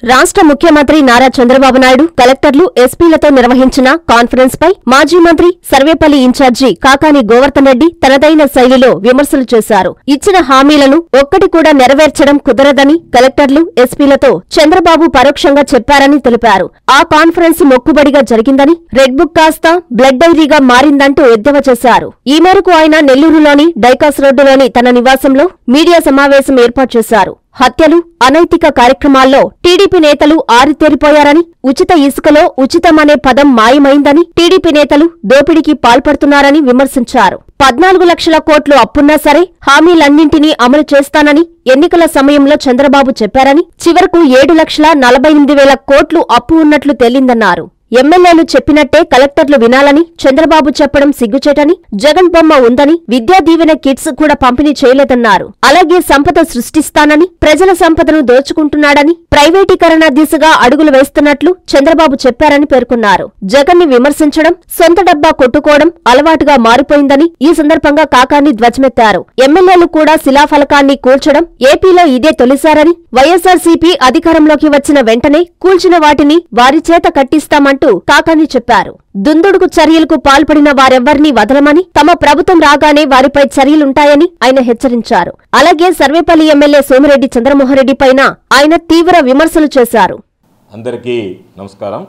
రాష్ట్ర ముఖ్యమంత్రి నారా చంద్రబాబు నాయుడు కలెక్టర్లు ఎస్పీలతో నిర్వహించిన కాన్ఫరెన్స్ పై మాజీ మంత్రి సర్వేపల్లి ఇన్ఛార్జి కాకాని గోవర్ధన్ రెడ్డి తనదైన శైలిలో విమర్శలు చేశారు ఇచ్చిన హామీలను ఒక్కటి కూడా నెరవేర్చడం కుదరదని కలెక్టర్లు ఎస్పీలతో చంద్రబాబు పరోక్షంగా చెప్పారని తెలిపారు ఆ కాన్ఫరెన్స్ మొక్కుబడిగా జరిగిందని రెడ్ బుక్ కాస్త బ్లడ్ డైరీగా మారిందంటూ ఎద్దేవా చేశారు ఈ మేరకు ఆయన నెల్లూరులోని డైకాస్ రోడ్డులోని తన నివాసంలో మీడియా సమావేశం ఏర్పాటు చేశారు హత్యలు అనైతిక కార్యక్రమాల్లో టీడీపీ నేతలు ఆరితేరిపోయారని ఉచిత ఇసుకలో ఉచితమనే పదం మాయమైందని టీడీపీ నేతలు దోపిడీకి పాల్పడుతున్నారని విమర్శించారు పద్నాలుగు లక్షల కోట్లు అప్పున్నా సరే హామీలన్నింటినీ అమలు చేస్తానని ఎన్నికల సమయంలో చంద్రబాబు చెప్పారని చివరకు ఏడు లక్షల నలభై ఎనిమిది వేల కోట్లు అప్పు ఉన్నట్లు తేలిందన్నారు ఎమ్మెల్యేలు చెప్పినట్టే కలెక్టర్లు వినాలని చంద్రబాబు చెప్పడం సిగ్గుచేటని జగన్ బొమ్మ ఉందని విద్యా దీవెన కిట్స్ కూడా పంపిణీ చేయలేదన్నారు అలాగే సంపద సృష్టిస్తానని ప్రజల సంపదను దోచుకుంటున్నాడని ప్రైవేటీకరణ దిశగా అడుగులు వేస్తున్నట్లు చంద్రబాబు చెప్పారని పేర్కొన్నారు జగన్ ని విమర్శించడం సొంత డబ్బా కొట్టుకోవడం అలవాటుగా మారిపోయిందని ఈ సందర్భంగా కాకాన్ని ధ్వజమెత్తారు ఎమ్మెల్యేలు కూడా శిలాఫలకాన్ని కూల్చడం ఏపీలో ఇదే తొలిసారని వైఎస్ఆర్సీపీ అధికారంలోకి వచ్చిన వెంటనే కూల్చిన వాటిని వారి చేత కట్టిస్తామంటూ కాకాని చెప్పారు దుందుడుకు చర్యలకు పాల్పడిన వారెవ్వరినీ వదలమని తమ ప్రభుత్వం రాగానే వారిపై చర్యలుంటాయని ఆయన హెచ్చరించారు అలాగే సర్వేపల్లి ఎమ్మెల్యే సోమిరెడ్డి చంద్రమోహన్రెడ్డి పైన ఆయన తీవ్ర విమర్శలు చేశారు అందరికీ నమస్కారం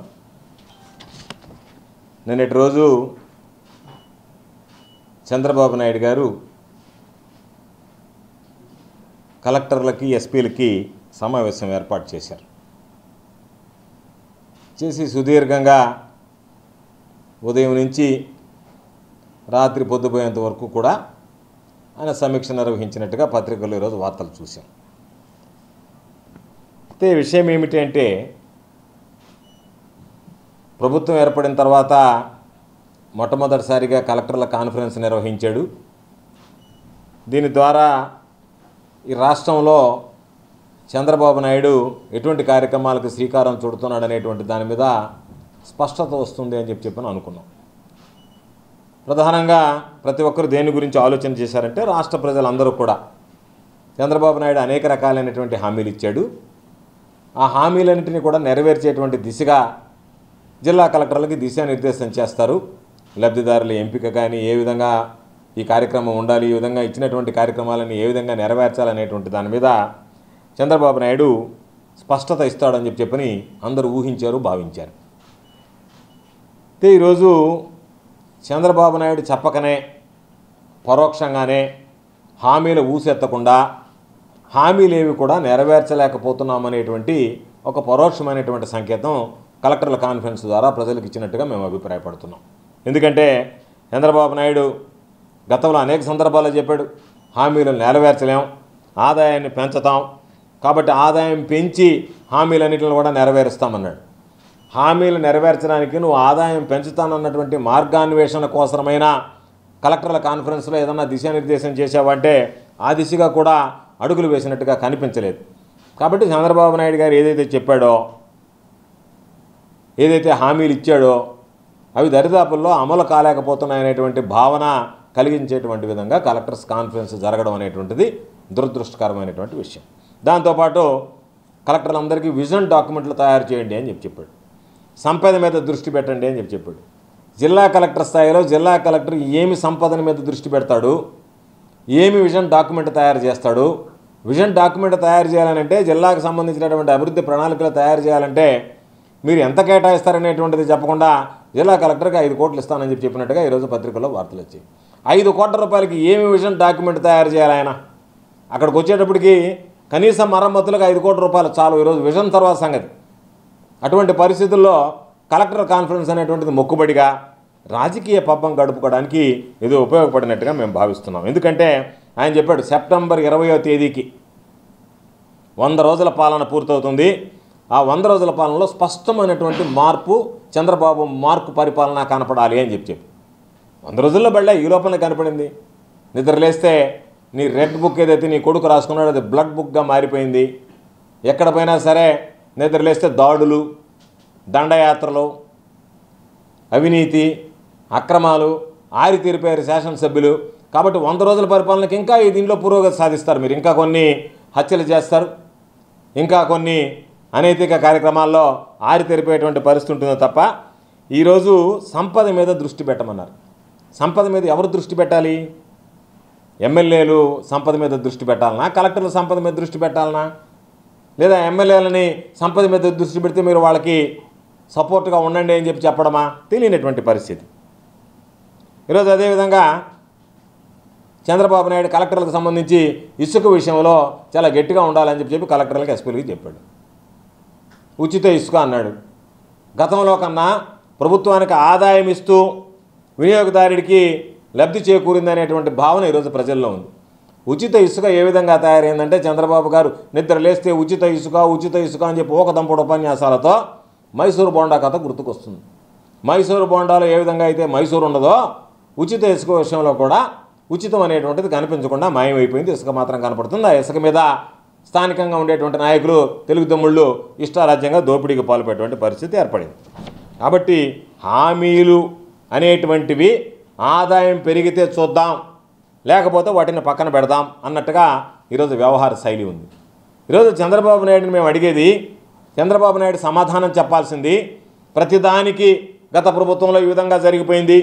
నిన్నటి రోజు చంద్రబాబు నాయుడు గారు కలెక్టర్లకి ఎస్పీలకి సమావేశం ఏర్పాటు చేశారు చేసి సుదీర్ఘంగా ఉదయం నుంచి రాత్రి పొద్దుపోయేంత వరకు కూడా ఆయన సమీక్ష నిర్వహించినట్టుగా పత్రికల్లో ఈరోజు వార్తలు చూశాం అయితే విషయం ఏమిటి అంటే ప్రభుత్వం ఏర్పడిన తర్వాత మొట్టమొదటిసారిగా కలెక్టర్ల కాన్ఫరెన్స్ నిర్వహించాడు దీని ద్వారా ఈ రాష్ట్రంలో చంద్రబాబు నాయుడు ఎటువంటి కార్యక్రమాలకు శ్రీకారం చుడుతున్నాడు అనేటువంటి దాని మీద స్పష్టత వస్తుంది అని చెప్పి చెప్పని అనుకున్నాం ప్రధానంగా ప్రతి ఒక్కరు దేని గురించి ఆలోచన చేశారంటే రాష్ట్ర ప్రజలందరూ కూడా చంద్రబాబు నాయుడు అనేక రకాలైనటువంటి హామీలు ఇచ్చాడు ఆ హామీలన్నింటినీ కూడా నెరవేర్చేటువంటి దిశగా జిల్లా కలెక్టర్లకి దిశానిర్దేశం చేస్తారు లబ్ధిదారుల ఎంపిక కానీ ఏ విధంగా ఈ కార్యక్రమం ఉండాలి ఈ విధంగా ఇచ్చినటువంటి కార్యక్రమాలను ఏ విధంగా నెరవేర్చాలనేటువంటి దాని మీద చంద్రబాబు నాయుడు స్పష్టత ఇస్తాడని చెప్పి చెప్పని అందరూ ఊహించారు భావించారు అయితే ఈరోజు చంద్రబాబు నాయుడు చెప్పకనే పరోక్షంగానే హామీలు ఊసెత్తకుండా హామీలేవి కూడా నెరవేర్చలేకపోతున్నామనేటువంటి ఒక పరోక్షమైనటువంటి సంకేతం కలెక్టర్ల కాన్ఫరెన్స్ ద్వారా ప్రజలకు ఇచ్చినట్టుగా మేము అభిప్రాయపడుతున్నాం ఎందుకంటే చంద్రబాబు నాయుడు గతంలో అనేక సందర్భాల్లో చెప్పాడు హామీలను నెరవేర్చలేం ఆదాయాన్ని పెంచుతాం కాబట్టి ఆదాయం పెంచి హామీలన్నింటిని కూడా నెరవేరుస్తామన్నాడు హామీలు నెరవేర్చడానికి నువ్వు ఆదాయం పెంచుతానన్నటువంటి మార్గాన్వేషణ కోసమైనా కలెక్టర్ల కాన్ఫరెన్స్లో ఏదన్నా దిశానిర్దేశం చేశావంటే ఆ దిశగా కూడా అడుగులు వేసినట్టుగా కనిపించలేదు కాబట్టి చంద్రబాబు నాయుడు గారు ఏదైతే చెప్పాడో ఏదైతే హామీలు ఇచ్చాడో అవి దరిదాపుల్లో అమలు కాలేకపోతున్నాయనేటువంటి భావన కలిగించేటువంటి విధంగా కలెక్టర్స్ కాన్ఫరెన్స్ జరగడం అనేటువంటిది దురదృష్టకరమైనటువంటి విషయం దాంతోపాటు కలెక్టర్లందరికీ విజన్ డాక్యుమెంట్లు తయారు చేయండి అని చెప్పి చెప్పాడు సంపద మీద దృష్టి పెట్టండి అని చెప్పి చెప్పాడు జిల్లా కలెక్టర్ స్థాయిలో జిల్లా కలెక్టర్ ఏమి సంపదన మీద దృష్టి పెడతాడు ఏమి విజన్ డాక్యుమెంట్ తయారు చేస్తాడు విజన్ డాక్యుమెంట్ తయారు చేయాలంటే జిల్లాకు సంబంధించినటువంటి అభివృద్ధి ప్రణాళికలు తయారు చేయాలంటే మీరు ఎంత కేటాయిస్తారనేటువంటిది చెప్పకుండా జిల్లా కలెక్టర్కి ఐదు కోట్లు ఇస్తానని చెప్పి చెప్పినట్టుగా ఈరోజు పత్రికల్లో వార్తలు వచ్చాయి ఐదు కోట్ల రూపాయలకి ఏమి విజన్ డాక్యుమెంట్ తయారు చేయాలి ఆయన అక్కడికి వచ్చేటప్పటికి కనీసం మరమ్మతులకు ఐదు కోట్ల రూపాయలు చాలు ఈరోజు విజన్ తర్వాత సంగతి అటువంటి పరిస్థితుల్లో కలెక్టర్ కాన్ఫరెన్స్ అనేటువంటిది మొక్కుబడిగా రాజకీయ పబ్బం గడుపుకోవడానికి ఇది ఉపయోగపడినట్టుగా మేము భావిస్తున్నాం ఎందుకంటే ఆయన చెప్పాడు సెప్టెంబర్ ఇరవయో తేదీకి వంద రోజుల పాలన పూర్తవుతుంది ఆ వంద రోజుల పాలనలో స్పష్టమైనటువంటి మార్పు చంద్రబాబు మార్కు పరిపాలన కనపడాలి అని చెప్పి చెప్పి వంద రోజుల్లో బళ్ళే ఈ లోపలనే కనపడింది నిద్రలేస్తే నీ రెడ్ బుక్ ఏదైతే నీ కొడుకు రాసుకున్నాడో అది బ్లడ్ బుక్గా మారిపోయింది ఎక్కడ పోయినా సరే నిద్రలేస్తే దాడులు దండయాత్రలు అవినీతి అక్రమాలు ఆరితీరిపోయారు శాసనసభ్యులు కాబట్టి వంద రోజుల పరిపాలనకి ఇంకా ఈ దీనిలో పురోగతి సాధిస్తారు మీరు ఇంకా కొన్ని హత్యలు చేస్తారు ఇంకా కొన్ని అనైతిక కార్యక్రమాల్లో ఆరితెరిపేటువంటి పరిస్థితి ఉంటుందో తప్ప ఈరోజు సంపద మీద దృష్టి పెట్టమన్నారు సంపద మీద ఎవరు దృష్టి పెట్టాలి ఎమ్మెల్యేలు సంపద మీద దృష్టి పెట్టాలనా కలెక్టర్లు సంపద మీద దృష్టి పెట్టాలనా లేదా ఎమ్మెల్యేలని సంపద మీద దృష్టి పెడితే మీరు వాళ్ళకి సపోర్ట్గా ఉండండి అని చెప్పి చెప్పడమా తెలియనటువంటి పరిస్థితి ఈరోజు అదేవిధంగా చంద్రబాబు నాయుడు కలెక్టర్లకు సంబంధించి ఇసుక విషయంలో చాలా గట్టిగా ఉండాలని చెప్పి చెప్పి కలెక్టర్లకు ఎస్పీలకి చెప్పాడు ఉచిత ఇసుక అన్నాడు గతంలో కన్నా ప్రభుత్వానికి ఆదాయం ఇస్తూ వినియోగదారుడికి లబ్ధి చేకూరిందనేటువంటి భావన ఈరోజు ప్రజల్లో ఉంది ఉచిత ఇసుక ఏ విధంగా తయారైందంటే చంద్రబాబు గారు నిద్ర లేస్తే ఉచిత ఇసుక ఉచిత ఇసుక అని చెప్పి ఊకదంపుడు ఉపన్యాసాలతో మైసూరు బోండా కథ గుర్తుకొస్తుంది మైసూరు బోండాలో ఏ విధంగా అయితే మైసూరు ఉండదో ఉచిత ఇసుక విషయంలో కూడా ఉచితం అనేటువంటిది కనిపించకుండా మాయమైపోయింది ఇసుక మాత్రం కనపడుతుంది ఆ ఇసుక మీద స్థానికంగా ఉండేటువంటి నాయకులు తెలుగు తమ్ముళ్ళు ఇష్టారాజ్యంగా దోపిడీకి పాల్పడేటువంటి పరిస్థితి ఏర్పడింది కాబట్టి హామీలు అనేటువంటివి ఆదాయం పెరిగితే చూద్దాం లేకపోతే వాటిని పక్కన పెడదాం అన్నట్టుగా ఈరోజు వ్యవహార శైలి ఉంది ఈరోజు చంద్రబాబు నాయుడిని మేము అడిగేది చంద్రబాబు నాయుడు సమాధానం చెప్పాల్సింది ప్రతిదానికి గత ప్రభుత్వంలో ఈ విధంగా జరిగిపోయింది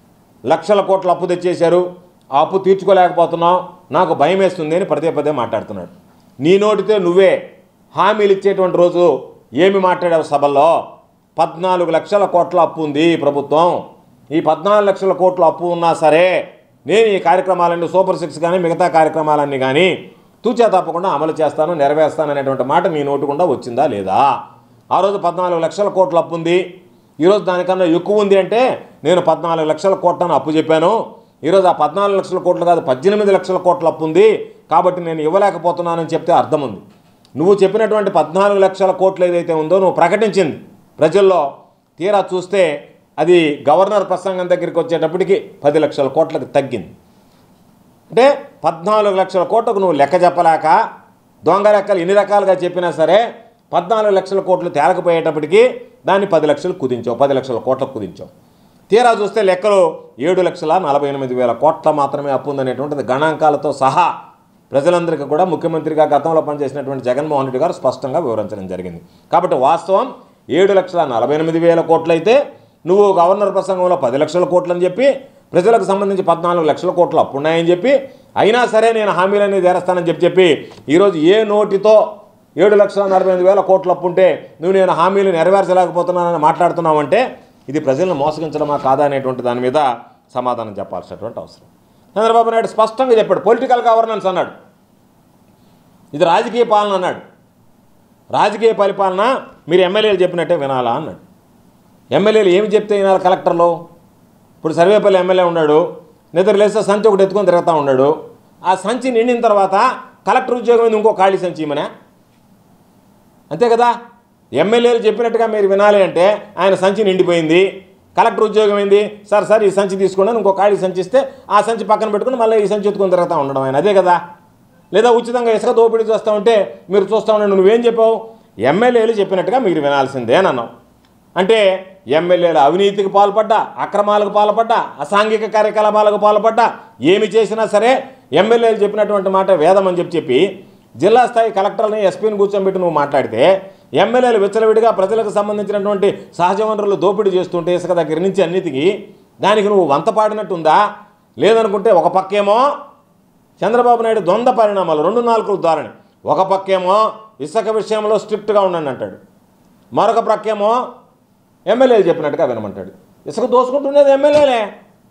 లక్షల కోట్ల అప్పు తెచ్చేశారు ఆ అప్పు తీర్చుకోలేకపోతున్నాం నాకు భయం వేస్తుంది అని పదే పదే మాట్లాడుతున్నాడు నీ నోటితో నువ్వే హామీలు ఇచ్చేటువంటి రోజు ఏమి మాట్లాడావు సభల్లో పద్నాలుగు లక్షల కోట్ల అప్పు ఉంది ఈ ప్రభుత్వం ఈ పద్నాలుగు లక్షల కోట్ల అప్పు ఉన్నా సరే నేను ఈ కార్యక్రమాలన్నీ సూపర్ సిక్స్ కానీ మిగతా కార్యక్రమాలన్నీ కానీ తూచా తప్పకుండా అమలు చేస్తాను నెరవేరుస్తాను అనేటువంటి మాట నీ నోటుకుండా వచ్చిందా లేదా ఆ రోజు పద్నాలుగు లక్షల కోట్ల అప్పు ఉంది ఈరోజు దానికన్నా ఎక్కువ ఉంది అంటే నేను పద్నాలుగు లక్షల కోట్లను అప్పు చెప్పాను ఈరోజు ఆ పద్నాలుగు లక్షల కోట్లు కాదు పద్దెనిమిది లక్షల కోట్ల అప్పు ఉంది కాబట్టి నేను ఇవ్వలేకపోతున్నానని చెప్తే అర్థం ఉంది నువ్వు చెప్పినటువంటి పద్నాలుగు లక్షల కోట్లు ఏదైతే ఉందో నువ్వు ప్రకటించింది ప్రజల్లో తీరా చూస్తే అది గవర్నర్ ప్రసంగం దగ్గరికి వచ్చేటప్పటికి పది లక్షల కోట్లకు తగ్గింది అంటే పద్నాలుగు లక్షల కోట్లకు నువ్వు లెక్క చెప్పలేక దొంగ లెక్కలు ఎన్ని రకాలుగా చెప్పినా సరే పద్నాలుగు లక్షల కోట్లు తేలకపోయేటప్పటికి దాన్ని పది లక్షలు కుదించావు పది లక్షల కోట్లకు కుదించావు తీరా చూస్తే లెక్కలు ఏడు లక్షల నలభై ఎనిమిది వేల కోట్ల మాత్రమే అప్పు ఉందనేటువంటిది గణాంకాలతో సహా ప్రజలందరికీ కూడా ముఖ్యమంత్రిగా గతంలో పనిచేసినటువంటి జగన్మోహన్ రెడ్డి గారు స్పష్టంగా వివరించడం జరిగింది కాబట్టి వాస్తవం ఏడు లక్షల నలభై ఎనిమిది వేల కోట్లయితే నువ్వు గవర్నర్ ప్రసంగంలో పది లక్షల కోట్లు అని చెప్పి ప్రజలకు సంబంధించి పద్నాలుగు లక్షల కోట్లు అప్పు ఉన్నాయని చెప్పి అయినా సరే నేను హామీలన్నీ తీరస్తానని చెప్పి చెప్పి ఈరోజు ఏ నోటితో ఏడు లక్షల నలభై ఎనిమిది వేల కోట్లు అప్పు ఉంటే నువ్వు నేను హామీలు నెరవేర్చలేకపోతున్నానని మాట్లాడుతున్నావంటే ఇది ప్రజలను మోసగించడమా కాదా అనేటువంటి దాని మీద సమాధానం చెప్పాల్సినటువంటి అవసరం చంద్రబాబు నాయుడు స్పష్టంగా చెప్పాడు పొలిటికల్ గవర్నెన్స్ అన్నాడు ఇది రాజకీయ పాలన అన్నాడు రాజకీయ పరిపాలన మీరు ఎమ్మెల్యేలు చెప్పినట్టే వినాలా అన్నాడు ఎమ్మెల్యేలు ఏమి చెప్తే వినాలి కలెక్టర్లు ఇప్పుడు సర్వేపల్లి ఎమ్మెల్యే ఉన్నాడు నిద్ర లేస్తే సంచి ఒకటి ఎత్తుకొని తిరుగుతూ ఉన్నాడు ఆ సంచి నిండిన తర్వాత కలెక్టర్ ఉద్యోగం మీద ఇంకో ఖాళీ సంచి ఇమనే అంతే కదా ఎమ్మెల్యేలు చెప్పినట్టుగా మీరు వినాలి అంటే ఆయన సంచి నిండిపోయింది కలెక్టర్ ఉద్యోగం ఏంది సార్ సార్ ఈ సంచి తీసుకోండి అని ఇంకో ఖాళీ సంచి ఇస్తే ఆ సంచి పక్కన పెట్టుకుని మళ్ళీ ఈ సంచి ఎత్తుకొని తిరుగుతూ ఉండడం ఆయన అదే కదా లేదా ఉచితంగా ఇసుక దోపిడీ చేస్తూ ఉంటే మీరు చూస్తూ ఉండండి నువ్వేం చెప్పావు ఎమ్మెల్యేలు చెప్పినట్టుగా మీరు వినాల్సిందే అని అన్నావు అంటే ఎమ్మెల్యేలు అవినీతికి పాల్పడ్డా అక్రమాలకు పాల్పడ్డా అసాంఘిక కార్యకలాపాలకు పాల్పడ్డా ఏమి చేసినా సరే ఎమ్మెల్యేలు చెప్పినటువంటి మాట వేదం అని చెప్పి చెప్పి జిల్లా స్థాయి కలెక్టర్ని ఎస్పీని కూర్చోబెట్టి నువ్వు మాట్లాడితే ఎమ్మెల్యేలు విచ్చలవిడిగా ప్రజలకు సంబంధించినటువంటి సహజ వనరులు దోపిడీ చేస్తుంటే ఇసుక దగ్గర నుంచి అన్నిటికీ దానికి నువ్వు వంత పాడినట్టుందా లేదనుకుంటే ఒక పక్కేమో చంద్రబాబు నాయుడు ద్వంద్వ పరిణామాలు రెండు నాలుగుల ధోరణి ఒక పక్కేమో ఇసుక విషయంలో స్ట్రిక్ట్గా ఉండండి అంటాడు మరొక ప్రక్కేమో ఎమ్మెల్యేలు చెప్పినట్టుగా వినమంటాడు ఇసుక దోసుకుంటున్నది ఎమ్మెల్యేలే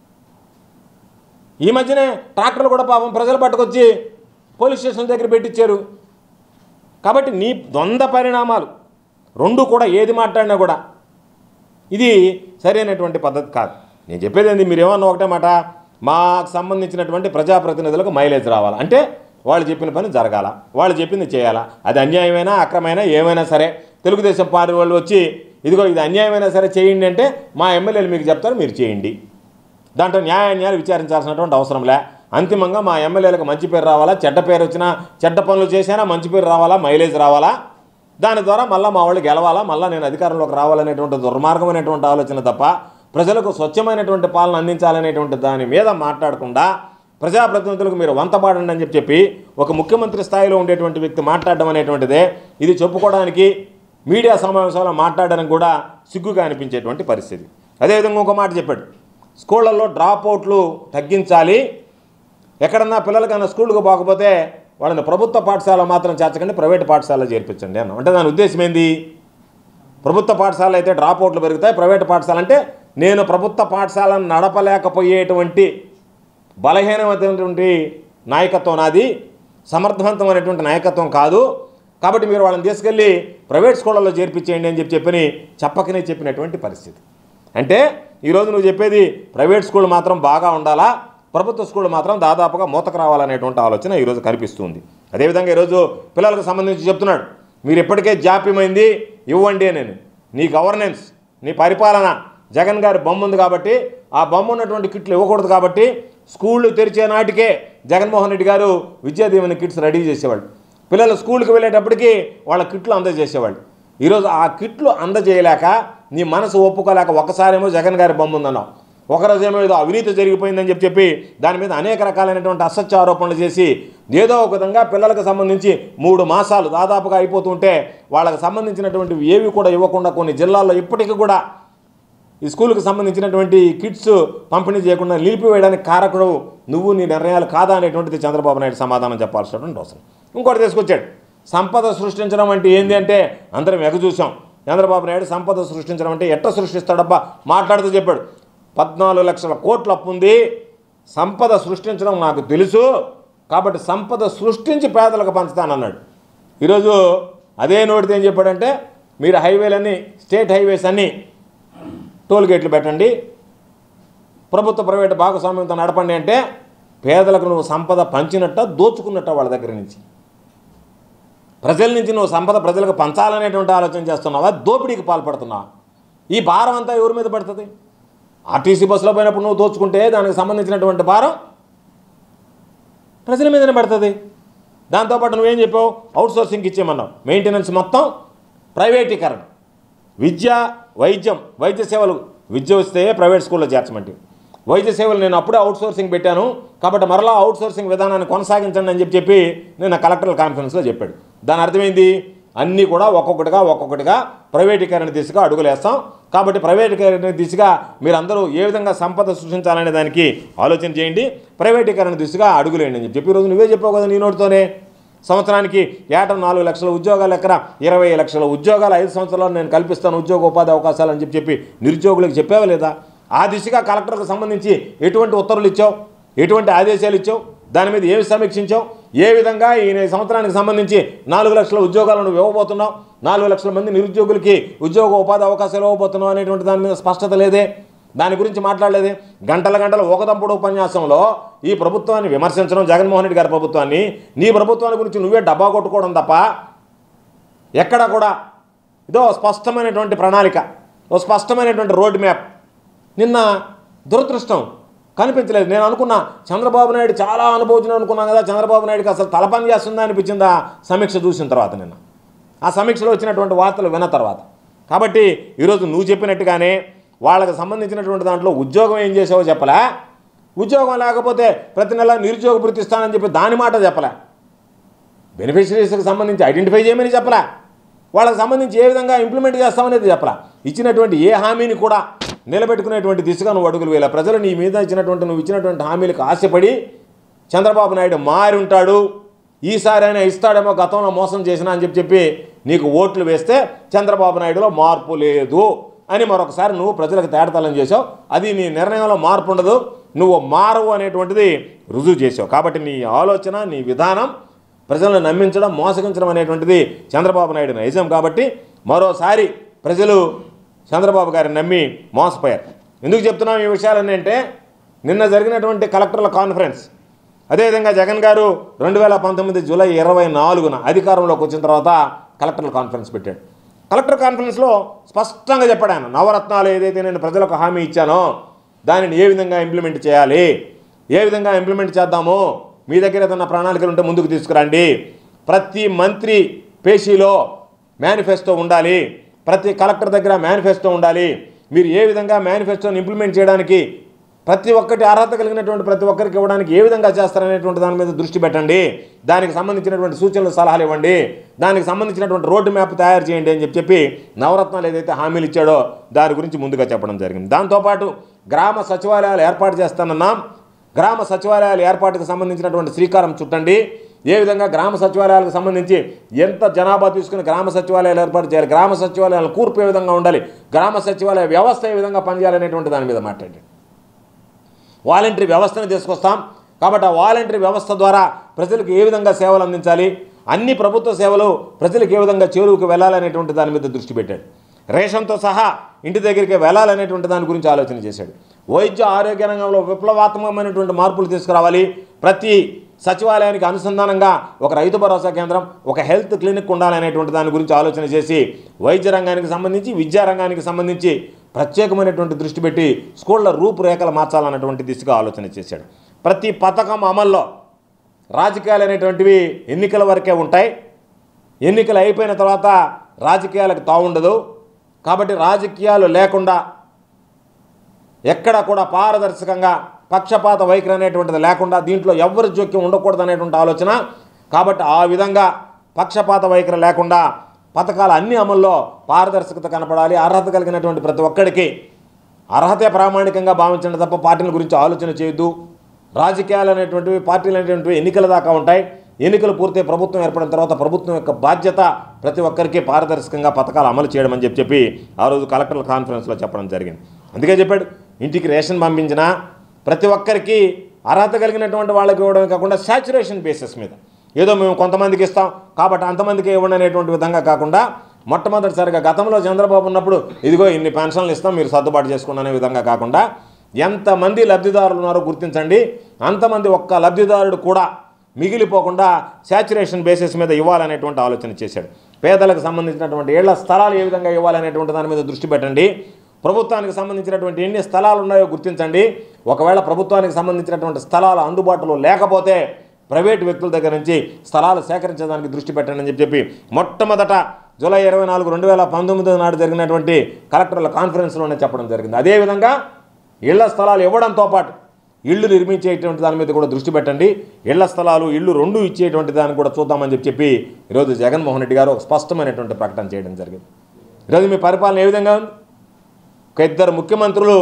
ఈ మధ్యనే ట్రాక్టర్లు కూడా పాపం ప్రజలు పట్టుకొచ్చి పోలీస్ స్టేషన్ దగ్గర పెట్టించారు కాబట్టి నీ ద్వంద్వ పరిణామాలు రెండు కూడా ఏది మాట్లాడినా కూడా ఇది సరైనటువంటి పద్ధతి కాదు నేను చెప్పేది ఏంది మీరు ఏమన్నా ఒకటే మాట మాకు సంబంధించినటువంటి ప్రజాప్రతినిధులకు మైలేజ్ రావాలి అంటే వాళ్ళు చెప్పిన పని జరగాల వాళ్ళు చెప్పింది చేయాలా అది అన్యాయమైనా అక్రమైనా ఏమైనా సరే తెలుగుదేశం పార్టీ వాళ్ళు వచ్చి ఇదిగో ఇది అన్యాయమైనా సరే చేయండి అంటే మా ఎమ్మెల్యేలు మీకు చెప్తారు మీరు చేయండి దాంట్లో న్యాయాన్యాలు విచారించాల్సినటువంటి అవసరం లే అంతిమంగా మా ఎమ్మెల్యేలకు మంచి పేరు రావాలా చెడ్డ పేరు వచ్చినా చెడ్డ పనులు చేసినా మంచి పేరు రావాలా మైలేజ్ రావాలా దాని ద్వారా మళ్ళీ మా వాళ్ళు గెలవాలా మళ్ళీ నేను అధికారంలోకి రావాలనేటువంటి దుర్మార్గమైనటువంటి ఆలోచన తప్ప ప్రజలకు స్వచ్ఛమైనటువంటి పాలన అందించాలనేటువంటి దాని మీద మాట్లాడకుండా ప్రజాప్రతినిధులకు మీరు వంతపాడండి అని చెప్పి చెప్పి ఒక ముఖ్యమంత్రి స్థాయిలో ఉండేటువంటి వ్యక్తి మాట్లాడడం అనేటువంటిదే ఇది చెప్పుకోవడానికి మీడియా సమావేశంలో మాట్లాడడానికి కూడా సిగ్గుగా అనిపించేటువంటి పరిస్థితి అదేవిధంగా ఒక మాట చెప్పాడు స్కూళ్ళల్లో డ్రాప్ అవుట్లు తగ్గించాలి ఎక్కడన్నా పిల్లలకన్నా స్కూల్కి పోకపోతే వాళ్ళని ప్రభుత్వ పాఠశాల మాత్రం చేర్చకండి ప్రైవేట్ పాఠశాలలో చేర్పించండి అన్న అంటే దాని ఉద్దేశం ఏంది ప్రభుత్వ పాఠశాల అయితే డ్రాప్ అవుట్లు పెరుగుతాయి ప్రైవేట్ పాఠశాల అంటే నేను ప్రభుత్వ పాఠశాలను నడపలేకపోయేటువంటి బలహీనమైనటువంటి నాయకత్వం నాది సమర్థవంతమైనటువంటి నాయకత్వం కాదు కాబట్టి మీరు వాళ్ళని తీసుకెళ్ళి ప్రైవేట్ స్కూళ్ళలో చేర్పించేయండి అని చెప్పి చెప్పని చెప్పకనే చెప్పినటువంటి పరిస్థితి అంటే ఈరోజు నువ్వు చెప్పేది ప్రైవేట్ స్కూల్ మాత్రం బాగా ఉండాలా ప్రభుత్వ స్కూల్ మాత్రం దాదాపుగా మూతకు రావాలనేటువంటి ఆలోచన ఈరోజు కనిపిస్తుంది అదేవిధంగా ఈరోజు పిల్లలకు సంబంధించి చెప్తున్నాడు మీరు ఇప్పటికే జాప్యమైంది ఇవ్వండి నేను నీ గవర్నెన్స్ నీ పరిపాలన జగన్ గారి బొమ్మ ఉంది కాబట్టి ఆ బొమ్మ ఉన్నటువంటి కిట్లు ఇవ్వకూడదు కాబట్టి స్కూళ్ళు తెరిచే నాటికే జగన్మోహన్ రెడ్డి గారు విద్యాదీవెన కిట్స్ రెడీ చేసేవాళ్ళు పిల్లలు స్కూల్కి వెళ్ళేటప్పటికి వాళ్ళ కిట్లు అందజేసేవాళ్ళు ఈరోజు ఆ కిట్లు అందజేయలేక నీ మనసు ఒప్పుకోలేక ఒకసారేమో జగన్ గారి బొమ్మ ఉందన్నావు ఒకరోజేమో ఏదో అవినీతి జరిగిపోయిందని చెప్పి చెప్పి దాని మీద అనేక రకాలైనటువంటి అసత్య ఆరోపణలు చేసి ఏదో ఒక విధంగా పిల్లలకు సంబంధించి మూడు మాసాలు దాదాపుగా అయిపోతుంటే వాళ్ళకి సంబంధించినటువంటి ఏవి కూడా ఇవ్వకుండా కొన్ని జిల్లాల్లో ఇప్పటికీ కూడా ఈ స్కూల్కి సంబంధించినటువంటి కిట్స్ పంపిణీ చేయకుండా నిలిపివేయడానికి కారకుడు నువ్వు నీ నిర్ణయాలు కాదా అనేటువంటిది చంద్రబాబు నాయుడు సమాధానం చెప్పాల్సినటువంటి అవసరం ఇంకోటి తీసుకొచ్చాడు సంపద సృష్టించడం అంటే ఏంది అంటే అందరం ఎగ చూసాం చంద్రబాబు నాయుడు సంపద సృష్టించడం అంటే ఎట్ట సృష్టిస్తాడబ్బా మాట్లాడుతూ చెప్పాడు పద్నాలుగు లక్షల కోట్ల అప్పు ఉంది సంపద సృష్టించడం నాకు తెలుసు కాబట్టి సంపద సృష్టించి పేదలకు పంచుతానన్నాడు ఈరోజు అదే నోటితో ఏం చెప్పాడంటే మీరు హైవేలన్నీ స్టేట్ హైవేస్ అన్నీ టోల్ గేట్లు పెట్టండి ప్రభుత్వ ప్రైవేట్ భాగస్వామ్యంతో నడపండి అంటే పేదలకు నువ్వు సంపద పంచినట్ట దోచుకున్నట్ట వాళ్ళ దగ్గర నుంచి ప్రజల నుంచి నువ్వు సంపద ప్రజలకు పంచాలనేటువంటి ఆలోచన చేస్తున్నావా దోపిడీకి పాల్పడుతున్నావా ఈ భారం అంతా ఎవరి మీద పడుతుంది ఆర్టీసీ బస్సులో పోయినప్పుడు నువ్వు దోచుకుంటే దానికి సంబంధించినటువంటి భారం ప్రజల మీదనే పడుతుంది దాంతోపాటు నువ్వేం చెప్పావు అవుట్ సోర్సింగ్కి ఇచ్చేయమన్నావు మెయింటెనెన్స్ మొత్తం ప్రైవేటీకరణ విద్య వైద్యం వైద్య సేవలు విద్య వస్తే ప్రైవేట్ స్కూల్లో చేర్చమంటే వైద్య సేవలు నేను అప్పుడే అవుట్ సోర్సింగ్ పెట్టాను కాబట్టి మరలా అవుట్ సోర్సింగ్ విధానాన్ని కొనసాగించండి అని చెప్పి చెప్పి నేను కలెక్టర్ కాన్ఫరెన్స్లో చెప్పాడు దాని అర్థమైంది అన్నీ కూడా ఒక్కొక్కటిగా ఒక్కొక్కటిగా ప్రైవేటీకరణ దిశగా అడుగులేస్తాం కాబట్టి ప్రైవేటీకరణ దిశగా మీరందరూ ఏ విధంగా సంపద సృష్టించాలనే దానికి ఆలోచన చేయండి ప్రైవేటీకరణ దిశగా అడుగులేండి అని చెప్పి ఈరోజు నువ్వే చెప్పావు కదా నీ నోటితోనే సంవత్సరానికి ఏటా నాలుగు లక్షల ఉద్యోగాలు ఎక్కడ ఇరవై లక్షల ఉద్యోగాలు ఐదు సంవత్సరాలు నేను కల్పిస్తాను ఉద్యోగ ఉపాధి అవకాశాలు అని చెప్పి చెప్పి నిరుద్యోగులకు చెప్పావా లేదా ఆ దిశగా కలెక్టర్కు సంబంధించి ఎటువంటి ఉత్తర్వులు ఇచ్చావు ఎటువంటి ఆదేశాలు ఇచ్చావు దాని మీద ఏమి సమీక్షించావు ఏ విధంగా ఈ సంవత్సరానికి సంబంధించి నాలుగు లక్షల ఉద్యోగాలను నువ్వు ఇవ్వబోతున్నావు నాలుగు లక్షల మంది నిరుద్యోగులకి ఉద్యోగ ఉపాధి అవకాశాలు ఇవ్వబోతున్నావు అనేటువంటి దాని మీద స్పష్టత లేదే దాని గురించి మాట్లాడలేదే గంటల గంటల ఒకదంపుడు ఉపన్యాసంలో ఈ ప్రభుత్వాన్ని విమర్శించడం జగన్మోహన్ రెడ్డి గారి ప్రభుత్వాన్ని నీ ప్రభుత్వాన్ని గురించి నువ్వే డబ్బా కొట్టుకోవడం తప్ప ఎక్కడ కూడా ఇదో స్పష్టమైనటువంటి ప్రణాళిక ఓ స్పష్టమైనటువంటి రోడ్ మ్యాప్ నిన్న దురదృష్టం కనిపించలేదు నేను అనుకున్నా చంద్రబాబు నాయుడు చాలా అనుభవించిన అనుకున్నాను కదా చంద్రబాబు నాయుడుకి అసలు తలపని చేస్తుందా అనిపించిందా సమీక్ష చూసిన తర్వాత నిన్న ఆ సమీక్షలో వచ్చినటువంటి వార్తలు విన్న తర్వాత కాబట్టి ఈరోజు నువ్వు చెప్పినట్టుగానే వాళ్ళకి సంబంధించినటువంటి దాంట్లో ఉద్యోగం ఏం చేసావో చెప్పలే ఉద్యోగం లేకపోతే ప్రతి నెల నిరుద్యోగ భృతి ఇస్తానని చెప్పి దాని మాట చెప్పలే బెనిఫిషరీస్కి సంబంధించి ఐడెంటిఫై చేయమని చెప్పలా వాళ్ళకి సంబంధించి ఏ విధంగా ఇంప్లిమెంట్ చేస్తామనేది చెప్పలా ఇచ్చినటువంటి ఏ హామీని కూడా నిలబెట్టుకునేటువంటి దిశగా నువ్వు అడుగులు వేయాలి ప్రజలు నీ మీద ఇచ్చినటువంటి నువ్వు ఇచ్చినటువంటి హామీలకు ఆశపడి చంద్రబాబు నాయుడు మారి ఉంటాడు ఈసారి అయినా ఇస్తాడేమో గతంలో మోసం చేసినా అని చెప్పి చెప్పి నీకు ఓట్లు వేస్తే చంద్రబాబు నాయుడులో మార్పు లేదు అని మరొకసారి నువ్వు ప్రజలకు తేడతలం చేసావు అది నీ నిర్ణయంలో మార్పు ఉండదు నువ్వు మారవు అనేటువంటిది రుజువు చేసావు కాబట్టి నీ ఆలోచన నీ విధానం ప్రజలను నమ్మించడం మోసగించడం అనేటువంటిది చంద్రబాబు నాయుడు నైజం కాబట్టి మరోసారి ప్రజలు చంద్రబాబు గారిని నమ్మి మోసపోయారు ఎందుకు చెప్తున్నాం ఈ విషయాలన్నీ అంటే నిన్న జరిగినటువంటి కలెక్టర్ల కాన్ఫరెన్స్ అదేవిధంగా జగన్ గారు రెండు వేల పంతొమ్మిది జూలై ఇరవై నాలుగున అధికారంలోకి వచ్చిన తర్వాత కలెక్టర్ల కాన్ఫరెన్స్ పెట్టాడు కలెక్టర్ కాన్ఫరెన్స్లో స్పష్టంగా చెప్పాడు ఆయన నవరత్నాలు ఏదైతే నేను ప్రజలకు హామీ ఇచ్చానో దానిని ఏ విధంగా ఇంప్లిమెంట్ చేయాలి ఏ విధంగా ఇంప్లిమెంట్ చేద్దాము మీ దగ్గర ఏదైనా ప్రణాళికలు ఉంటే ముందుకు తీసుకురండి ప్రతి మంత్రి పేషీలో మేనిఫెస్టో ఉండాలి ప్రతి కలెక్టర్ దగ్గర మేనిఫెస్టో ఉండాలి మీరు ఏ విధంగా మేనిఫెస్టోని ఇంప్లిమెంట్ చేయడానికి ప్రతి ఒక్కటి అర్హత కలిగినటువంటి ప్రతి ఒక్కరికి ఇవ్వడానికి ఏ విధంగా చేస్తారనేటువంటి దాని మీద దృష్టి పెట్టండి దానికి సంబంధించినటువంటి సూచనలు సలహాలు ఇవ్వండి దానికి సంబంధించినటువంటి రోడ్డు మ్యాప్ తయారు చేయండి అని చెప్పి చెప్పి నవరత్నాలు ఏదైతే హామీలు ఇచ్చాడో దాని గురించి ముందుగా చెప్పడం జరిగింది దాంతోపాటు గ్రామ సచివాలయాలు ఏర్పాటు చేస్తానన్నాం గ్రామ సచివాలయాల ఏర్పాటుకు సంబంధించినటువంటి శ్రీకారం చుట్టండి ఏ విధంగా గ్రామ సచివాలయాలకు సంబంధించి ఎంత జనాభా తీసుకుని గ్రామ సచివాలయాలు ఏర్పాటు చేయాలి గ్రామ సచివాలయాల కూర్పు ఏ విధంగా ఉండాలి గ్రామ సచివాలయ వ్యవస్థ ఏ విధంగా పనిచేయాలనేటువంటి దాని మీద మాట్లాడండి వాలంటరీ వ్యవస్థను తీసుకొస్తాం కాబట్టి ఆ వాలంటరీ వ్యవస్థ ద్వారా ప్రజలకు ఏ విధంగా సేవలు అందించాలి అన్ని ప్రభుత్వ సేవలు ప్రజలకు ఏ విధంగా చేరువుకు వెళ్ళాలనేటువంటి దాని మీద దృష్టి పెట్టాడు రేషన్తో సహా ఇంటి దగ్గరికి వెళ్ళాలనేటువంటి దాని గురించి ఆలోచన చేశాడు వైద్య ఆరోగ్య రంగంలో విప్లవాత్మకమైనటువంటి మార్పులు తీసుకురావాలి ప్రతి సచివాలయానికి అనుసంధానంగా ఒక రైతు భరోసా కేంద్రం ఒక హెల్త్ క్లినిక్ ఉండాలనేటువంటి దాని గురించి ఆలోచన చేసి వైద్య రంగానికి సంబంధించి విద్యా రంగానికి సంబంధించి ప్రత్యేకమైనటువంటి దృష్టి పెట్టి స్కూళ్ళ రూపురేఖలు మార్చాలన్నటువంటి దిశగా ఆలోచన చేశాడు ప్రతి పథకం అమల్లో రాజకీయాలు అనేటువంటివి ఎన్నికల వరకే ఉంటాయి ఎన్నికలు అయిపోయిన తర్వాత రాజకీయాలకు తావుండదు కాబట్టి రాజకీయాలు లేకుండా ఎక్కడ కూడా పారదర్శకంగా పక్షపాత వైఖరి అనేటువంటిది లేకుండా దీంట్లో ఎవరి జోక్యం ఉండకూడదు అనేటువంటి ఆలోచన కాబట్టి ఆ విధంగా పక్షపాత వైఖరి లేకుండా పథకాలు అన్ని అమల్లో పారదర్శకత కనపడాలి అర్హత కలిగినటువంటి ప్రతి ఒక్కడికి అర్హతే ప్రామాణికంగా భావించండి తప్ప పార్టీల గురించి ఆలోచన చేయొద్దు రాజకీయాలు అనేటువంటివి పార్టీలు అనేటువంటివి ఎన్నికల దాకా ఉంటాయి ఎన్నికలు పూర్తయి ప్రభుత్వం ఏర్పడిన తర్వాత ప్రభుత్వం యొక్క బాధ్యత ప్రతి ఒక్కరికి పారదర్శకంగా పథకాలు అమలు చేయడం అని చెప్పి చెప్పి ఆ రోజు కలెక్టర్ల కాన్ఫరెన్స్లో చెప్పడం జరిగింది అందుకే చెప్పాడు ఇంటికి రేషన్ పంపించినా ప్రతి ఒక్కరికి అర్హత కలిగినటువంటి వాళ్ళకి ఇవ్వడమే కాకుండా శాచురేషన్ బేసిస్ మీద ఏదో మేము కొంతమందికి ఇస్తాం కాబట్టి అంతమందికి ఇవ్వండి అనేటువంటి విధంగా కాకుండా మొట్టమొదటిసారిగా గతంలో చంద్రబాబు ఉన్నప్పుడు ఇదిగో ఇన్ని పెన్షన్లు ఇస్తాం మీరు సర్దుబాటు చేసుకోండి అనే విధంగా కాకుండా ఎంతమంది లబ్ధిదారులు ఉన్నారో గుర్తించండి అంతమంది ఒక్క లబ్ధిదారుడు కూడా మిగిలిపోకుండా శాచురేషన్ బేసిస్ మీద ఇవ్వాలనేటువంటి ఆలోచన చేశాడు పేదలకు సంబంధించినటువంటి ఏళ్ల స్థలాలు ఏ విధంగా ఇవ్వాలనేటువంటి దాని మీద దృష్టి పెట్టండి ప్రభుత్వానికి సంబంధించినటువంటి ఎన్ని స్థలాలు ఉన్నాయో గుర్తించండి ఒకవేళ ప్రభుత్వానికి సంబంధించినటువంటి స్థలాలు అందుబాటులో లేకపోతే ప్రైవేటు వ్యక్తుల దగ్గర నుంచి స్థలాలు సేకరించడానికి దృష్టి పెట్టండి అని చెప్పి చెప్పి మొట్టమొదట జూలై ఇరవై నాలుగు రెండు వేల పంతొమ్మిది నాడు జరిగినటువంటి కలెక్టర్ల కాన్ఫరెన్స్లోనే చెప్పడం జరిగింది అదేవిధంగా ఇళ్ల స్థలాలు ఇవ్వడంతో పాటు ఇళ్ళు నిర్మించేటువంటి దాని మీద కూడా దృష్టి పెట్టండి ఇళ్ల స్థలాలు ఇళ్ళు రెండు ఇచ్చేటువంటి దాన్ని కూడా చూద్దామని చెప్పి చెప్పి ఈరోజు జగన్మోహన్ రెడ్డి గారు ఒక స్పష్టమైనటువంటి ప్రకటన చేయడం జరిగింది ఈరోజు మీ పరిపాలన ఏ విధంగా ఉంది ఒక ఇద్దరు ముఖ్యమంత్రులు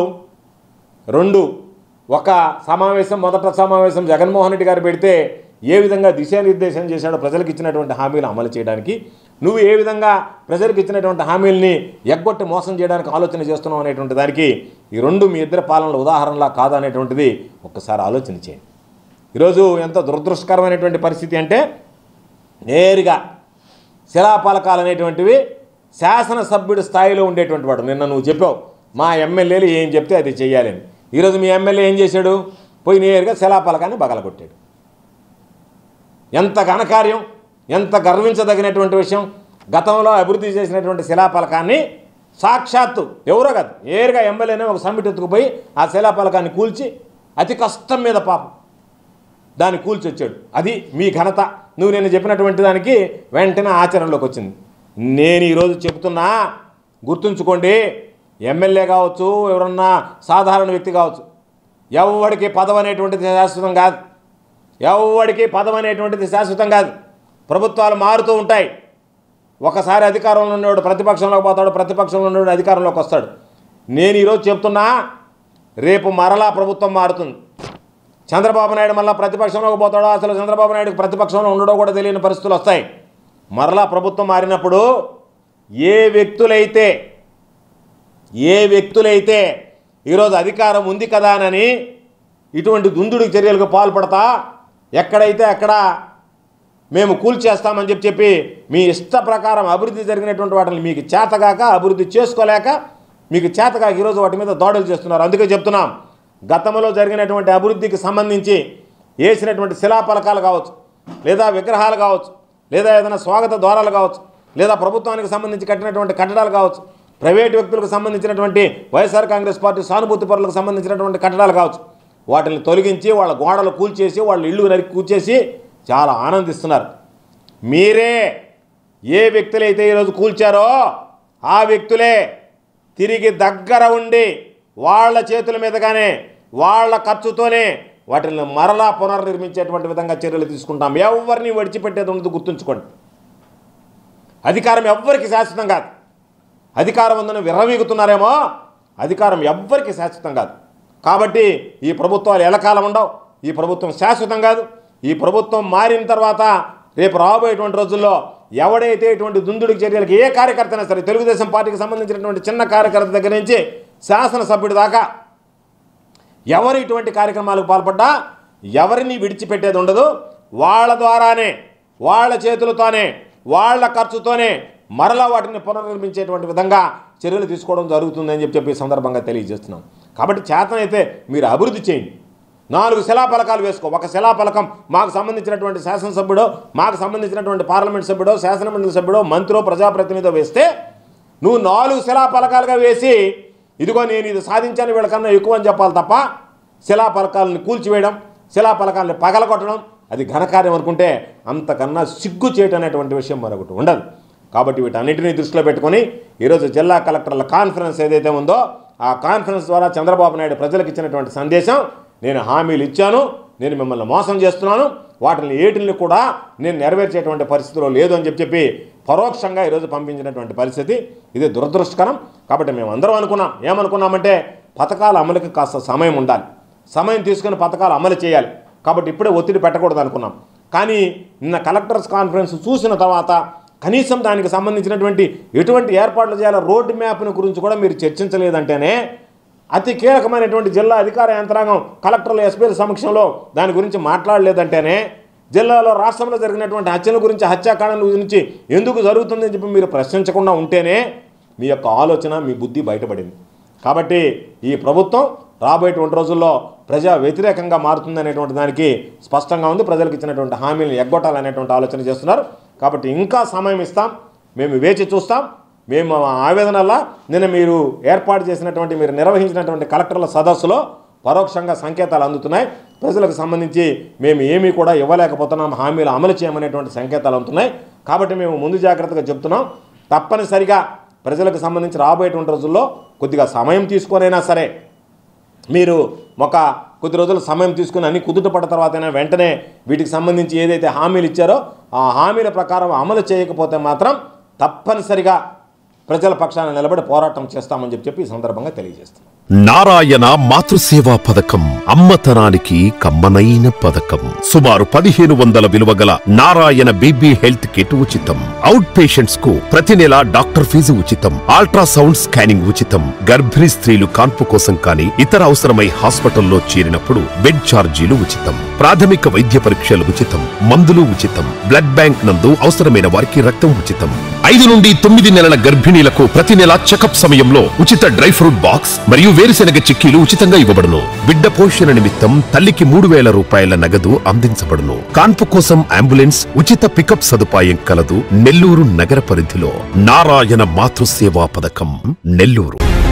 రెండు ఒక సమావేశం మొదట సమావేశం జగన్మోహన్ రెడ్డి గారు పెడితే ఏ విధంగా దిశానిర్దేశం చేశాడో ప్రజలకు ఇచ్చినటువంటి హామీలు అమలు చేయడానికి నువ్వు ఏ విధంగా ప్రజలకు ఇచ్చినటువంటి హామీల్ని ఎగ్గొట్టి మోసం చేయడానికి ఆలోచన చేస్తున్నావు అనేటువంటి దానికి ఈ రెండు మీ ఇద్దరి పాలనల ఉదాహరణలా కాదనేటువంటిది ఒక్కసారి ఆలోచన చేయండి ఈరోజు ఎంత దురదృష్టకరమైనటువంటి పరిస్థితి అంటే నేరుగా శిలాపలకాలు అనేటువంటివి శాసనసభ్యుడి స్థాయిలో ఉండేటువంటి వాడు నిన్న నువ్వు చెప్పావు మా ఎమ్మెల్యేలు ఏం చెప్తే అది చెయ్యాలని ఈరోజు మీ ఎమ్మెల్యే ఏం చేశాడు పోయి నేరుగా శిలాపలకాన్ని బగలగొట్టాడు ఎంత ఘనకార్యం ఎంత గర్వించదగినటువంటి విషయం గతంలో అభివృద్ధి చేసినటువంటి శిలాపలకాన్ని సాక్షాత్తు ఎవరో కాదు నేరుగా ఎమ్మెల్యేనే ఒక సమ్మిట్ ఎత్తుకుపోయి ఆ శిలాపలకాన్ని కూల్చి అతి కష్టం మీద పాపం దాన్ని కూల్చి వచ్చాడు అది మీ ఘనత నువ్వు నేను చెప్పినటువంటి దానికి వెంటనే ఆచరణలోకి వచ్చింది నేను ఈరోజు చెప్తున్నా గుర్తుంచుకోండి ఎమ్మెల్యే కావచ్చు ఎవరన్నా సాధారణ వ్యక్తి కావచ్చు ఎవడికి పదవి అనేటువంటిది శాశ్వతం కాదు ఎవడికి పదవి అనేటువంటిది శాశ్వతం కాదు ప్రభుత్వాలు మారుతూ ఉంటాయి ఒకసారి అధికారంలో ఉన్నవాడు ప్రతిపక్షంలోకి పోతాడు ప్రతిపక్షంలో ఉన్నవాడు అధికారంలోకి వస్తాడు నేను ఈరోజు చెప్తున్నా రేపు మరలా ప్రభుత్వం మారుతుంది చంద్రబాబు నాయుడు మళ్ళీ ప్రతిపక్షంలోకి పోతాడో అసలు చంద్రబాబు నాయుడు ప్రతిపక్షంలో ఉండడో కూడా తెలియని పరిస్థితులు వస్తాయి మరలా ప్రభుత్వం మారినప్పుడు ఏ వ్యక్తులైతే ఏ వ్యక్తులైతే ఈరోజు అధికారం ఉంది కదా అని ఇటువంటి దుందుడికి చర్యలకు పాల్పడతా ఎక్కడైతే అక్కడ మేము కూల్చేస్తామని చెప్పి చెప్పి మీ ఇష్ట ప్రకారం అభివృద్ధి జరిగినటువంటి వాటిని మీకు చేతగాక అభివృద్ధి చేసుకోలేక మీకు చేతగాక ఈరోజు వాటి మీద దాడులు చేస్తున్నారు అందుకే చెప్తున్నాం గతంలో జరిగినటువంటి అభివృద్ధికి సంబంధించి వేసినటువంటి శిలాపలకాలు కావచ్చు లేదా విగ్రహాలు కావచ్చు లేదా ఏదైనా స్వాగత ద్వారాలు కావచ్చు లేదా ప్రభుత్వానికి సంబంధించి కట్టినటువంటి కట్టడాలు కావచ్చు ప్రైవేటు వ్యక్తులకు సంబంధించినటువంటి వైఎస్ఆర్ కాంగ్రెస్ పార్టీ సానుభూతి పరులకు సంబంధించినటువంటి కట్టడాలు కావచ్చు వాటిని తొలగించి వాళ్ళ గోడలు కూల్చేసి వాళ్ళ ఇళ్ళు నరికి కూల్చేసి చాలా ఆనందిస్తున్నారు మీరే ఏ వ్యక్తులైతే ఈరోజు కూల్చారో ఆ వ్యక్తులే తిరిగి దగ్గర ఉండి వాళ్ళ చేతుల మీదుగానే వాళ్ళ ఖర్చుతోనే వాటిని మరలా పునర్నిర్మించేటువంటి విధంగా చర్యలు తీసుకుంటాం ఎవరిని విడిచిపెట్టేది ఉండదు గుర్తుంచుకోండి అధికారం ఎవ్వరికి శాశ్వతం కాదు అధికారం ఉందని విర్రవీగుతున్నారేమో అధికారం ఎవ్వరికి శాశ్వతం కాదు కాబట్టి ఈ ప్రభుత్వాలు ఎలకాలం ఉండవు ఈ ప్రభుత్వం శాశ్వతం కాదు ఈ ప్రభుత్వం మారిన తర్వాత రేపు రాబోయేటువంటి రోజుల్లో ఎవడైతే ఇటువంటి దుందుడికి చర్యలకు ఏ కార్యకర్త అయినా సరే తెలుగుదేశం పార్టీకి సంబంధించినటువంటి చిన్న కార్యకర్త దగ్గర నుంచి శాసనసభ్యుడి దాకా ఎవరు ఇటువంటి కార్యక్రమాలకు పాల్పడ్డా ఎవరిని విడిచిపెట్టేది ఉండదు వాళ్ళ ద్వారానే వాళ్ళ చేతులతోనే వాళ్ళ ఖర్చుతోనే మరలా వాటిని పునర్నిర్మించేటువంటి విధంగా చర్యలు తీసుకోవడం జరుగుతుందని చెప్పి చెప్పి ఈ సందర్భంగా తెలియజేస్తున్నాం కాబట్టి చేతనైతే మీరు అభివృద్ధి చేయండి నాలుగు శిలాఫలకాలు వేసుకో ఒక శిలాఫలకం మాకు సంబంధించినటువంటి శాసనసభ్యుడో మాకు సంబంధించినటువంటి పార్లమెంట్ సభ్యుడో శాసనమండలి సభ్యుడో మంత్రో ప్రజాప్రతినిధో వేస్తే నువ్వు నాలుగు శిలాఫలకాలుగా వేసి ఇదిగో నేను ఇది సాధించాను వీళ్ళకన్నా ఎక్కువ అని చెప్పాలి తప్ప శిలాఫలకాలను కూల్చివేయడం శిలాఫలకాలను పగలగొట్టడం అది ఘనకార్యం అనుకుంటే అంతకన్నా సిగ్గు చేయటం అనేటువంటి విషయం మరొకటి ఉండదు కాబట్టి వీటన్నిటిని దృష్టిలో పెట్టుకొని ఈరోజు జిల్లా కలెక్టర్ల కాన్ఫరెన్స్ ఏదైతే ఉందో ఆ కాన్ఫరెన్స్ ద్వారా చంద్రబాబు నాయుడు ప్రజలకు ఇచ్చినటువంటి సందేశం నేను హామీలు ఇచ్చాను నేను మిమ్మల్ని మోసం చేస్తున్నాను వాటిని ఏటిని కూడా నేను నెరవేర్చేటువంటి పరిస్థితిలో లేదు అని చెప్పి చెప్పి పరోక్షంగా ఈరోజు పంపించినటువంటి పరిస్థితి ఇది దురదృష్టకరం కాబట్టి మేము అందరం అనుకున్నాం ఏమనుకున్నామంటే పథకాల అమలుకి కాస్త సమయం ఉండాలి సమయం తీసుకుని పథకాలు అమలు చేయాలి కాబట్టి ఇప్పుడే ఒత్తిడి పెట్టకూడదు అనుకున్నాం కానీ నిన్న కలెక్టర్స్ కాన్ఫరెన్స్ చూసిన తర్వాత కనీసం దానికి సంబంధించినటువంటి ఎటువంటి ఏర్పాట్లు చేయాలో రోడ్డు మ్యాప్ను గురించి కూడా మీరు చర్చించలేదంటేనే అతి కీలకమైనటువంటి జిల్లా అధికార యంత్రాంగం కలెక్టర్లు ఎస్పీల సమక్షంలో దాని గురించి మాట్లాడలేదంటేనే జిల్లాలో రాష్ట్రంలో జరిగినటువంటి హత్యల గురించి హత్యాకాండల గురించి ఎందుకు జరుగుతుందని చెప్పి మీరు ప్రశ్నించకుండా ఉంటేనే మీ యొక్క ఆలోచన మీ బుద్ధి బయటపడింది కాబట్టి ఈ ప్రభుత్వం రాబోయేటువంటి రోజుల్లో ప్రజా వ్యతిరేకంగా మారుతుందనేటువంటి దానికి స్పష్టంగా ఉంది ప్రజలకు ఇచ్చినటువంటి హామీలను ఎగ్గొట్టాలనేటువంటి ఆలోచన చేస్తున్నారు కాబట్టి ఇంకా సమయం ఇస్తాం మేము వేచి చూస్తాం మేము మా ఆవేదనల్లా నిన్న మీరు ఏర్పాటు చేసినటువంటి మీరు నిర్వహించినటువంటి కలెక్టర్ల సదస్సులో పరోక్షంగా సంకేతాలు అందుతున్నాయి ప్రజలకు సంబంధించి మేము ఏమీ కూడా ఇవ్వలేకపోతున్నాం హామీలు అమలు చేయమనేటువంటి సంకేతాలు అందుతున్నాయి కాబట్టి మేము ముందు జాగ్రత్తగా చెప్తున్నాం తప్పనిసరిగా ప్రజలకు సంబంధించి రాబోయేటువంటి రోజుల్లో కొద్దిగా సమయం తీసుకొనైనా సరే మీరు ఒక కొద్ది రోజులు సమయం తీసుకుని అన్ని కుదుట పడ్డ తర్వాతైనా వెంటనే వీటికి సంబంధించి ఏదైతే హామీలు ఇచ్చారో ఆ హామీల ప్రకారం అమలు చేయకపోతే మాత్రం తప్పనిసరిగా ప్రజల పక్షాన నిలబడి పోరాటం చేస్తామని చెప్పి చెప్పి ఈ సందర్భంగా తెలియజేస్తున్నాం నారాయణ మాతృసేవా పథకం అమ్మతనానికి కమ్మనైన పథకం సుమారు పదిహేను వందల విలువ గల నారాయణ బీబీ హెల్త్ కిట్ ఉచితం అవుట్ పేషెంట్స్ కు ప్రతి నెల డాక్టర్ ఫీజు ఉచితం అల్ట్రాసౌండ్ స్కానింగ్ ఉచితం గర్భిణీ స్త్రీలు కాన్పు కోసం కానీ ఇతర అవసరమై హాస్పిటల్లో చేరినప్పుడు బెడ్ ఛార్జీలు ఉచితం ప్రాథమిక వైద్య పరీక్షలు ఉచితం మందులు ఉచితం బ్లడ్ బ్యాంక్ నందు అవసరమైన వారికి రక్తం ఉచితం ఐదు నుండి తొమ్మిది నెలల గర్భిణీలకు ప్రతి నెల చెకప్ సమయంలో ఉచిత డ్రై ఫ్రూట్ బాక్స్ మరియు వేరుశెనగ చిక్కీలు ఉచితంగా ఇవ్వబడును బిడ్డ పోషణ నిమిత్తం తల్లికి మూడు వేల రూపాయల నగదు అందించబడును కాన్పు కోసం అంబులెన్స్ ఉచిత పికప్ సదుపాయం కలదు నెల్లూరు నగర పరిధిలో నారాయణ మాతృసేవా పథకం నెల్లూరు